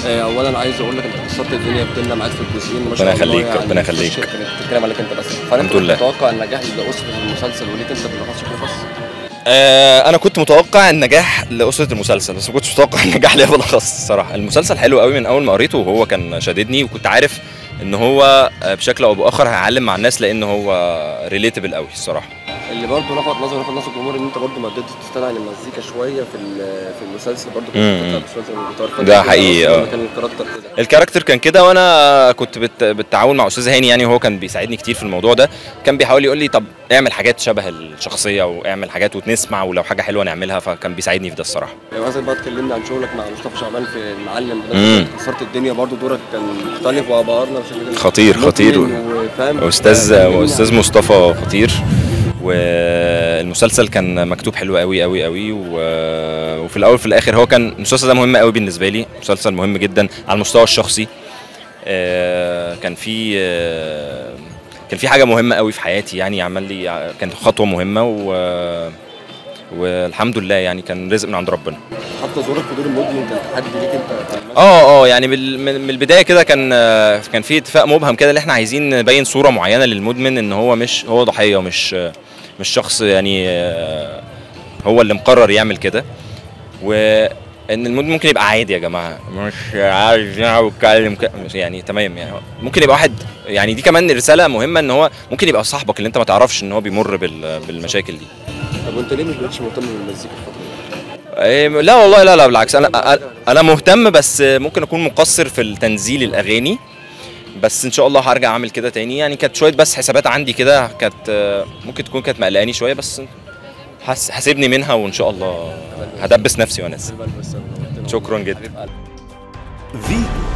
آه، اولا عايز اقول لك انت كسرت الدنيا بدلنا معاك في الجزئين ما شاء ربنا الله يخليك، ربنا يخليك. الشركه كانت بتتكلم عليك انت بس فانت الحمد لله. متوقع النجاح لاسره المسلسل وليك انت بالاخص شكل خاص آه انا كنت متوقع النجاح لاسره المسلسل بس ما كنتش متوقع النجاح ليا بالاخص الصراحه المسلسل حلو قوي من اول ما قريته وهو كان شاددني وكنت عارف ان هو آه، بشكل او باخر هيعلم مع الناس لان هو ريليتبل قوي الصراحه اللي برضه لفت نظري لفت نظر الجمهور ان انت برضه ما قدرتش تستدعي المزيكا شويه في ال- في المسلسل برضه كنت مم. بتطلع بشوية زي الجيتار فاكر ده كده حقيقي، أصلاً آه. كان الكاركتر كده الكاركتر كان كده وانا كنت بالت- بالتعاون مع استاذ هاني يعني وهو كان بيساعدني كتير في الموضوع ده كان بيحاول يقول لي طب اعمل حاجات شبه الشخصيه واعمل حاجات وتنسمع ولو حاجه حلوه نعملها فكان بيساعدني في ده الصراحه لو عايزك بقى تكلمنا عن شغلك مع مصطفى شعبان في المعلم ده مم. انت كسرت الدنيا برضه دورك كان مختلف وابهرنا بشكل خطير، خطير. وفاهم استاذ استاذ مصطفى خطير والمسلسل كان مكتوب حلو قوي قوي قوي و- وفي الاول وفي الاخر هو كان المسلسل ده مهم قوي بالنسبه لي مسلسل مهم جدا على المستوى الشخصي آه، كان في آه، كان في حاجه مهمه قوي في حياتي يعني عمل لي كانت خطوه مهمه و والحمد لله يعني كان رزق من عند ربنا حتى ظهورك في دور المدمن كان تحدي ليك انت كممثل. اه اه يعني بال- من من البدايه كده كان آه، كان في اتفاق مبهم كده اللي احنا عايزين نبين صوره معينه للمدمن ان هو مش هو ضحيه مش آه، مش شخص يعني آه، هو اللي مقرر يعمل كده وان المدمن ممكن يبقى عادي يا جماعه مش عايز اتكلم ك- مش يعني تمام يعني ممكن يبقى واحد يعني دي كمان رساله مهمه ان هو ممكن يبقى صاحبك اللي انت ما تعرفش ان هو بيمر بال- بالمشاكل دي طب وانت ليه مش بقتش مهتم بالمزيكا الفتره دي؟ إيه، لا والله لا لا بالعكس انا انا مهتم بس ممكن اكون مقصر في التنزيل الاغاني بس ان شاء الله هرجع اعمل كده تاني يعني كانت شويه بس حسابات عندي كده كانت آه، ممكن تكون كانت مقلقاني شويه بس حس- حاسبني منها وان شاء الله هدبس نفسي وانزل بس شكرا جدا حبيب قلبي. فيتو